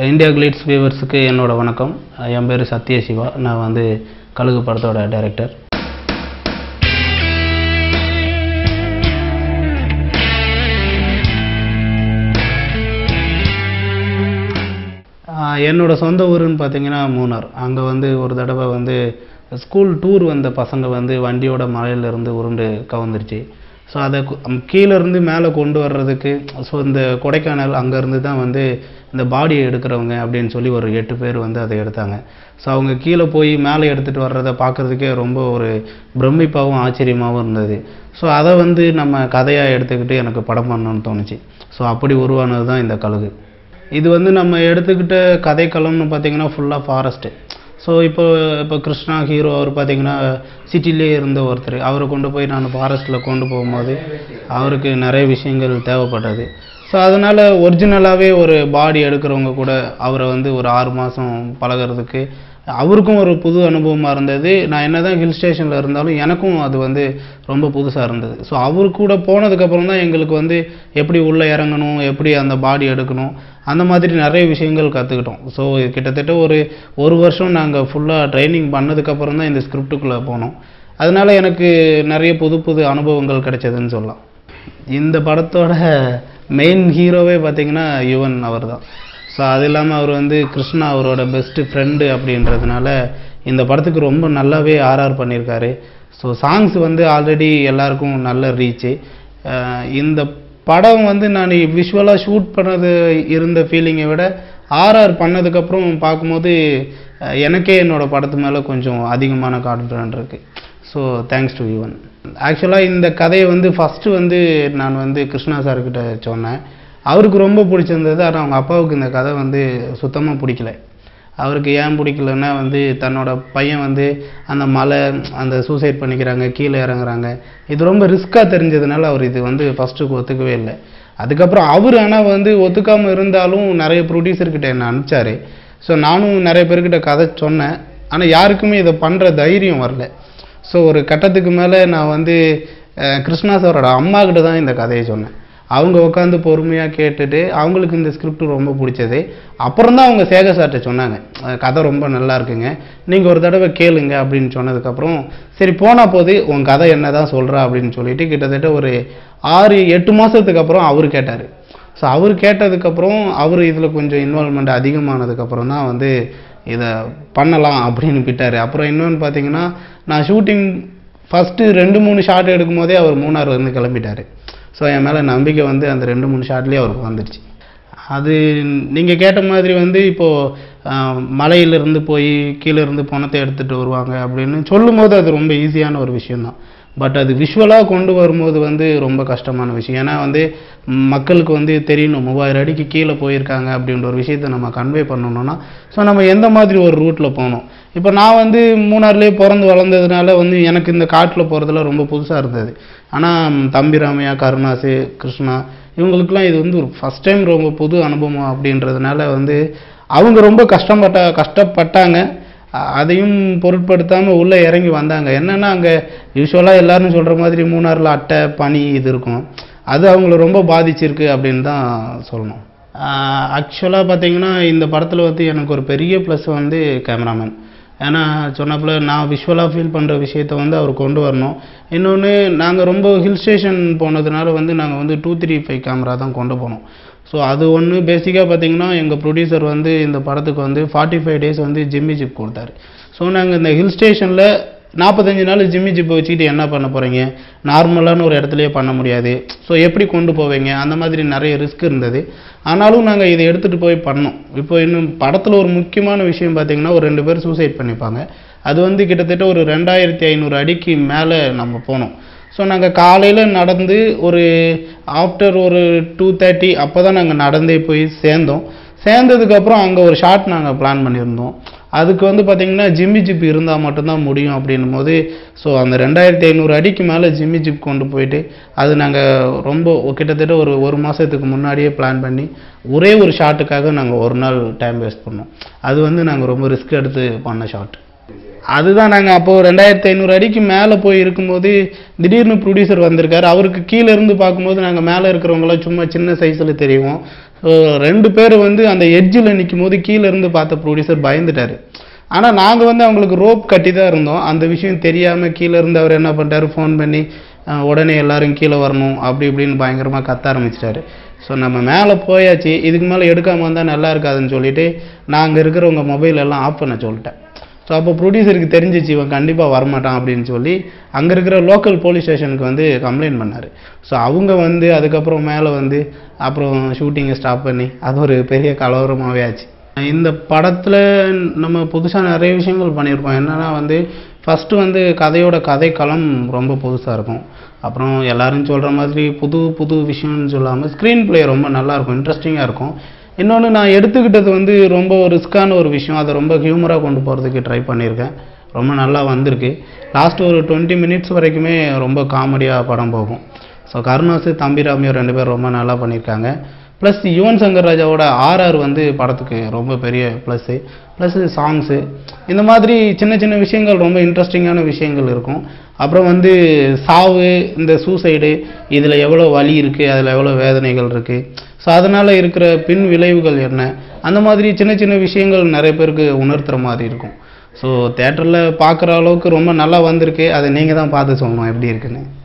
India glitz வியூவர்ஸுக்கு என்னோட வணக்கம் என் பேர் சத்ய சிவா நான் வந்து கழுகு படத்தோட டைரக்டர் ஆஹ் என்னோட சொந்த ஊருன்னு பார்த்தீங்கன்னா மூணார் அங்கே வந்து ஒரு தடவை வந்து ஸ்கூல் டூர் வந்த பசங்க வந்து வண்டியோட மலையிலேருந்து உருண்டு கவுந்துருச்சு ஸோ அதை கு- ம், கீழ இருந்து மேலே கொண்டு வர்றதுக்கு ஸோ இந்த கொடைக்கானல் அங்கேருந்து தான் வந்து இந்த பாடியை எடுக்கிறவங்க அப்படின்னு சொல்லி ஒரு எட்டு பேர் வந்து அதை எடுத்தாங்க ஸோ அவங்க கீழே போய் மேலே எடுத்துகிட்டு வர்றதை பார்க்குறதுக்கே ரொம்ப ஒரு பிரமிப்பாகவும் ஆச்சரியமாகவும் இருந்தது ஸோ அதை வந்து நம்ம கதையாக எடுத்துக்கிட்டு எனக்கு படம் பண்ணணும்னு தோணுச்சு ஸோ அப்படி உருவானது தான் இந்த கழுகு இது வந்து நம்ம எடுத்துக்கிட்ட கதைக்களம்னு பார்த்தீங்கன்னா ஃபுல்லாக ஃபாரஸ்ட்டு ஸோ இப்போ இப்போ கிருஷ்ணா ஹீரோ அவர் பார்த்தீங்கன்னா சிட்டிலே இருந்த ஒருத்தர் அவரை கொண்டு போய் நான் ஃபாரஸ்ட்டில் கொண்டு போகும்போது அவருக்கு நிறைய விஷயங்கள் தேவைப்பட்டது ஸோ அதனால் ஒரிஜினலாகவே ஒரு பாடி எடுக்கிறவங்க கூட அவரை வந்து ஒரு ஆறு மாதம் பழகுறதுக்கு அவருக்கும் ஒரு புது அனுபவமாக இருந்தது நான் என்னதான் ஹில் ஸ்டேஷனில் இருந்தாலும் எனக்கும் அது வந்து ரொம்ப புதுசாக இருந்தது ஸோ அவர் கூட போனதுக்கப்புறம் தான் எங்களுக்கு வந்து எப்படி உள்ளே இறங்கணும் எப்படி அந்த பாடி எடுக்கணும் அந்த மாதிரி நிறைய விஷயங்கள் கற்றுக்கிட்டோம் ஸோ கிட்டத்தட்ட ஒரு ஒரு வருஷம் நாங்கள் ஃபுல்லாக ட்ரைனிங் பண்ணதுக்கப்புறம் தான் இந்த ஸ்கிரிப்டுக்குள்ளே போனோம் அதனால எனக்கு நிறைய புது புது அனுபவங்கள் கிடைச்சதுன்னு சொல்லலாம் இந்த படத்தோட மெயின் ஹீரோவே பார்த்தீங்கன்னா யுவன் அவர் தான் ஸோ அது இல்லாமல் அவர் வந்து கிருஷ்ணா அவரோட பெஸ்ட்டு ஃப்ரெண்டு அப்படின்றதுனால இந்த படத்துக்கு ரொம்ப நல்லாவே ஆர்ஆர் பண்ணியிருக்காரு ஸோ சாங்ஸ் வந்து ஆல்ரெடி எல்லாருக்கும் நல்ல ரீச்சு இந்த படம் வந்து நான் விஷுவலாக ஷூட் பண்ணது இருந்த ஃபீலிங்கை விட ஆர்ஆர் பண்ணதுக்கப்புறம் பார்க்கும்போது அஹ், எனக்கே என்னோட படத்து மேலே கொஞ்சம் அதிகமான கான்ஃபிடன்ட் இருக்குது ஸோ தேங்க்ஸ் டு யுவன் ஆக்சுவலாக இந்த கதையை வந்து ஃபஸ்ட்டு வந்து நான் வந்து கிருஷ்ணா சார்கிட்ட சொன்னேன் அவருக்கு ரொம்ப பிடிச்சிருந்தது ஆனால் அவங்க அப்பாவுக்கு இந்த கதை வந்து சுத்தமாக பிடிக்கல அவருக்கு ஏன் பிடிக்கலன்னா வந்து தன்னோட பையன் வந்து அந்த மலை அந்த சூசைட் பண்ணிக்கிறாங்க கீழே இறங்குறாங்க இது ரொம்ப ரிஸ்க்காக தெரிஞ்சதுனால அவர் இது வந்து ஃபஸ்ட்டுக்கு ஒத்துக்கவே இல்லை அதுக்கப்புறம் அவர் ஆனால் வந்து ஒத்துக்காமல் இருந்தாலும் நிறைய ப்ரொடியூசர்கிட்ட என்னை அனுப்பிச்சாரு ஸோ நானும் நிறைய பேர்கிட்ட கதை சொன்னேன் ஆனால் யாருக்குமே இதை பண்ணுற தைரியம் வரல ஸோ ஒரு கட்டத்துக்கு மேலே நான் வந்து அஹ், கிருஷ்ணா சாரோட அம்மா கிட்ட தான் இந்த கதையை சொன்னேன் அவங்க உட்காந்து பொறுமையாக கேட்டுட்டு அவங்களுக்கு இந்த ஸ்கிரிப்ட் ரொம்ப பிடிச்சது அப்புறம் தான் அவங்க சேகர் சார்கிட்ட சொன்னாங்க அஹ், கதை ரொம்ப நல்லா இருக்குங்க நீங்கள் ஒரு தடவை கேளுங்க அப்படின்னு சொன்னதுக்கப்புறம் சரி போனால் போது உன் கதை என்ன தான் சொல்கிறா அப்படின்னு சொல்லிட்டு கிட்டத்தட்ட ஒரு ஆறு எட்டு மாதத்துக்கு அப்புறம் அவர் கேட்டார் ஸோ அவர் கேட்டதுக்கப்புறம் அவர் இதில் கொஞ்சம் இன்வால்மெண்ட் அதிகமானதுக்கப்புறம் தான் வந்து இதை பண்ணலாம் அப்படின்னு விட்டார் அப்புறம் இன்னொன்று பார்த்தீங்கன்னா நான் ஷூட்டிங் ஃபஸ்ட்டு ரெண்டு மூணு ஷாட் எடுக்கும் போதே அவர் மூணாறுலேருந்து கிளம்பிட்டார் ஸோ என் மேலே நம்பிக்கை வந்து அந்த ரெண்டு மூணு ஷாட்லேயே அவருக்கு வந்துடுச்சு அது நீங்கள் கேட்ட மாதிரி வந்து இப்போது மலையிலிருந்து போய் கீழே இருந்து பணத்தை எடுத்துகிட்டு வருவாங்க அப்படின்னு சொல்லும்போது அது ரொம்ப ஈஸியான ஒரு விஷயம்தான் பட் அது விஷுவலாக கொண்டு வரும்போது வந்து ரொம்ப கஷ்டமான விஷயம் ஏன்னா வந்து ம், மக்களுக்கு வந்து தெரியணும் மூவாயிரம் அடிக்கு கீழே போயிருக்காங்க அப்படின்ற ஒரு விஷயத்தை நம்ம கன்வே பண்ணணும்னா ஸோ நம்ம எந்த மாதிரி ஒரு ரூட்டில் போகணும் இப்போ நான் வந்து மூணாறுலேயே பிறந்து வளர்ந்ததுனால வந்து எனக்கு இந்த காட்டில் போகிறதுல ரொம்ப புதுசாக இருந்தது ஆனால் தம்பி ராமையா கருணாசு கிருஷ்ணா இவங்களுக்குலாம் இது வந்து ஒரு ஃபஸ்ட் டைம் ரொம்ப புது அனுபவம் அப்படின்றதுனால வந்து அவங்க ரொம்ப கஷ்டப்பட்ட கஷ்டப்பட்டாங்க அ- அதையும் பொருட்படுத்தாமல் உள்ளே இறங்கி வந்தாங்க என்னன்னா அங்கே யூஸ்வலாக எல்லாரும் சொல்கிற மாதிரி மூணாறில் அட்டை பனி இது இருக்கும் அது அவங்கள ரொம்ப பாதிச்சிருக்கு அப்படின்னு தான் சொல்லணும் ஆக்சுவலாக பார்த்தீங்கன்னா இந்த படத்தில் வந்து எனக்கு ஒரு பெரிய ப்ளஸ் வந்து கேமராமேன் ஏன்னா சொன்னப்பல நான் விஷுவலாக ஃபீல் பண்ணுற விஷயத்த வந்து அவர் கொண்டு வரணும் இன்னொன்று நாங்கள் ரொம்ப ஹில் ஸ்டேஷன் போனதுனால வந்து நாங்கள் வந்து டூ த்ரீ ஃபைவ் கேமரா தான் கொண்டு போனோம் ஸோ அது ஒன்று பேசிக்காக பார்த்தீங்கன்னா எங்கள் ப்ரொடியூசர் வந்து இந்த படத்துக்கு வந்து ஃபார்ட்டி ஃபைவ் டேஸ் வந்து ஜிம்மி ஜிப் கொடுத்தாரு ஸோ நாங்கள் இந்த ஹில் ஸ்டேஷனில் நாற்பத்தஞ்சு நாள் ஜிம்மி ஜிப்பை வச்சுக்கிட்டு என்ன பண்ண போகிறீங்க நார்மலான ஒரு இடத்துலயே பண்ண முடியாது ஸோ எப்படி கொண்டு போவீங்க அந்த மாதிரி நிறைய ரிஸ்க் இருந்தது ஆனாலும் நாங்கள் இதை எடுத்துகிட்டு போய் பண்ணோம் இப்போ இன்னும் படத்தில் ஒரு முக்கியமான விஷயம் பார்த்தீங்கன்னா ஒரு ரெண்டு பேர் சூசைட் பண்ணிப்பாங்க அது வந்து கிட்டத்தட்ட ஒரு ரெண்டாயிரத்தி ஐநூறு அடிக்கு மேலே நம்ம போனோம் ஸோ நாங்கள் காலையில் நடந்து ஒரு ஆஃப்டர் ஒரு டூ தேர்ட்டி அப்போ தான் நாங்கள் நடந்தே போய் சேர்ந்தோம் சேர்ந்ததுக்கப்புறம் அங்கே ஒரு ஷாட் நாங்கள் பிளான் பண்ணியிருந்தோம் அதுக்கு வந்து பார்த்தீங்கன்னா ஜிம்மி ஜிப் இருந்தால் மட்டும்தான் முடியும் அப்படின்னும் போது ஸோ அந்த ரெண்டாயிரத்தி ஐநூறு அடிக்கு மேலே ஜிம்மி ஜிப் கொண்டு போயிட்டு அது நாங்கள் ரொம்ப கிட்டத்தட்ட ஒரு ஒரு மாதத்துக்கு முன்னாடியே பிளான் பண்ணி ஒரே ஒரு ஷாட்டுக்காக நாங்கள் ஒரு நாள் டைம் வேஸ்ட் பண்ணோம் அது வந்து நாங்கள் ரொம்ப ரிஸ்க் எடுத்து பண்ண ஷாட் அதுதான் நாங்கள் அப்போது ரெண்டாயிரத்தி ஐநூறு அடிக்கு மேலே போய் இருக்கும்போது திடீர்னு ப்ரொடியூசர் வந்திருக்காரு அவருக்கு கீழே இருந்து பார்க்கும்போது நாங்கள் மேலே இருக்கிறவங்களாம் சும்மா சின்ன சைஸில் தெரியும் ஸோ ரெண்டு பேர் வந்து அந்த எட்ஜில் நிற்கும் போது கீழே இருந்து பார்த்த ப்ரொடியூசர் பயந்துட்டாரு ஆனால் நாங்கள் வந்து அவங்களுக்கு ரோப் கட்டி தான் இருந்தோம் அந்த விஷயம் தெரியாமல் கீழே இருந்து அவர் என்ன பண்ணிட்டாரு ஃபோன் பண்ணி அஹ், உடனே எல்லாரும் கீழே வரணும் அப்படி இப்படின்னு பயங்கரமாக கத்த ஆரம்பிச்சிட்டாரு ஸோ நம்ம மேலே போயாச்சு இதுக்கு மேலே எடுக்காமல் வந்தால் நல்லா இருக்காதுன்னு சொல்லிட்டு நாங்கள் இருக்கிறவங்க மொபைல் எல்லாம் ஆஃப் பண்ண சொல்லிட்டேன் ஸோ அப்போ ப்ரொடியூசருக்கு தெரிஞ்சிச்சு இவன் கண்டிப்பாக வரமாட்டான் அப்படின்னு சொல்லி அங்கே இருக்கிற லோக்கல் போலீஸ் ஸ்டேஷனுக்கு வந்து கம்ப்ளைண்ட் பண்ணார் ஸோ அவங்க வந்து அதுக்கப்புறம் மேலே வந்து அப்புறம் ஷூட்டிங்கை ஸ்டாப் பண்ணி அது ஒரு பெரிய கலவரமாகவே ஆச்சு இந்த படத்தில் நம்ம புதுசாக நிறைய விஷயங்கள் பண்ணியிருப்போம் என்னன்னா வந்து ஃபஸ்ட்டு வந்து கதையோட கதைக்களம் ரொம்ப புதுசாக இருக்கும் அப்புறம் எல்லாரும் சொல்கிற மாதிரி புது புது விஷயம்னு சொல்லாமல் ஸ்க்ரீன் ப்ளே ரொம்ப நல்லா இருக்கும் இன்ட்ரெஸ்டிங்காக இருக்கும் இன்னொன்று நான் எடுத்துக்கிட்டது வந்து ரொம்ப ரிஸ்க்கான ஒரு விஷயம் அதை ரொம்ப ஹியூமராக கொண்டு போகிறதுக்கு ட்ரை பண்ணியிருக்கேன் ரொம்ப நல்லா வந்திருக்கு லாஸ்ட் ஒரு டுவெண்ட்டி மினிட்ஸ் வரைக்குமே ரொம்ப காமெடியாக படம் போகும் ஸோ கருணாசு தம்பிராமியும் ரெண்டு பேரும் ரொம்ப நல்லா பண்ணியிருக்காங்க ப்ளஸ் யுவன் சங்கர் ராஜாவோட ஆர்ஆர் வந்து படத்துக்கு ரொம்ப பெரிய ப்ளஸ்ஸு ப்ளஸ் சாங்ஸு இந்த மாதிரி சின்ன சின்ன விஷயங்கள் ரொம்ப இன்ட்ரெஸ்டிங்கான விஷயங்கள் இருக்கும் அப்புறம் வந்து சாவு இந்த சூசைடு இதில் எவ்வளோ வலி இருக்குது அதில் எவ்வளோ வேதனைகள் இருக்குது ஸோ அதனால் இருக்கிற பின் விளைவுகள் என்ன அந்த மாதிரி சின்ன சின்ன விஷயங்கள் நிறைய பேருக்கு உணர்த்துற மாதிரி இருக்கும் ஸோ தேட்டரில் பார்க்குற அளவுக்கு ரொம்ப நல்லா வந்திருக்கு அதை நீங்கள் தான் பார்த்து சொல்லணும் எப்படி இருக்குன்னு